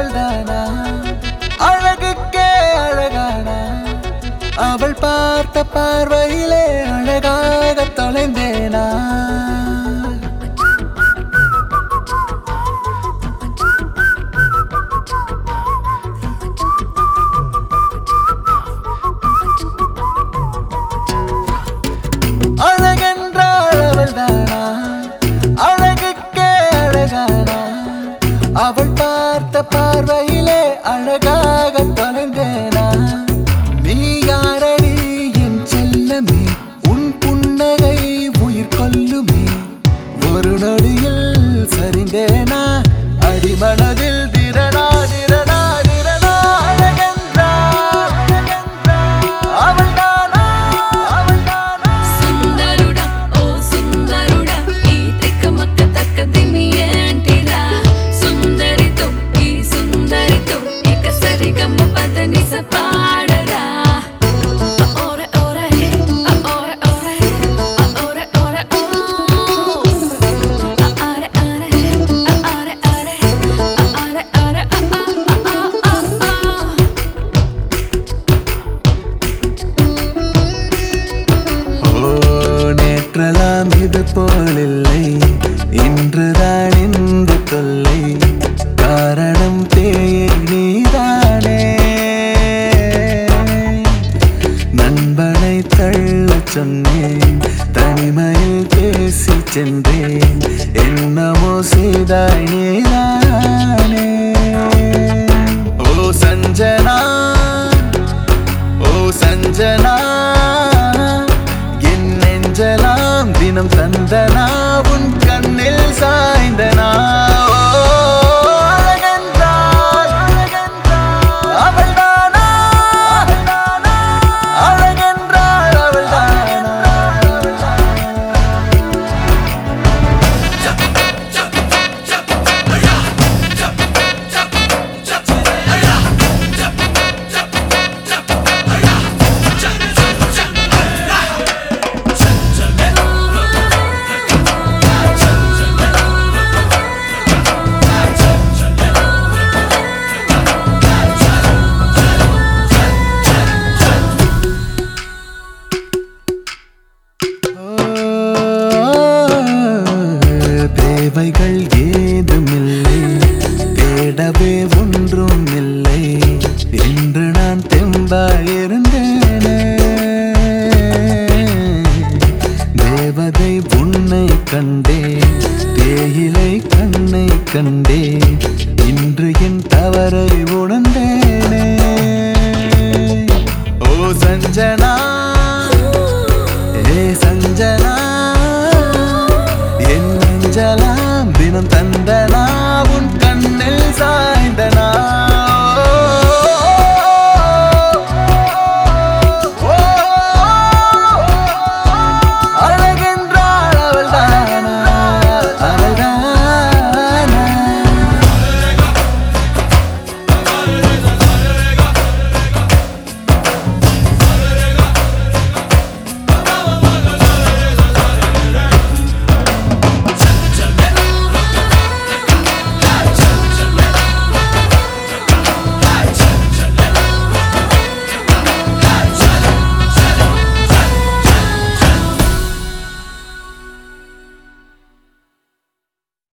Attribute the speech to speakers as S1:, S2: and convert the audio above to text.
S1: அவள்தானா அழகுக்கே அழகானா அவள் பார்த்த பார்வையிலே அழகாக தொலைந்தேனா அழகென்றாள் அவள்தானா அழகுக்கே அழகானா அவள் பார்த்த பார்வையிலே அழகாக தொலைந்தேனா நீ யாரடி என் செல்லமே உன் புன்னகை உயிர் கொல்லுமே ஒரு நொடியில் சரிந்தேனா அடிமனதில் திரடா திரடா திரடா அழகென்றாள் அவள்தானா அவள்தானா
S2: సుందరుడా ఓ సుందరుడా ఈ తిక్కమక్క తక్కదిమి ఏంటిరా సుందరితో ఈ సుందరితో ఇక సరిగమ్మ పదనిస పాడరా ఓరే ఓరే ఓరే ఓరే ఓరే ఓరే ఓ ఆరే ఆరే ఆరే ఆరే ఆరే ఆరే ఆ
S1: ஓ நேற்றலாம் இது போலில்லை இன்றுதான் இந்த தொல்லை காரணம் தேயை நீதானே நண்பனை தள்ளச் சொன்னேன் தனிமையில் பேசி சென்றேன் என்னமோ செய்தாய் நீதானே ஓ சஞ்சனா ஓ சஞ்சனா என் நெஞ்சலாம் தினம் தந்தனா உன் கண்ணில் சாய்ந்தனா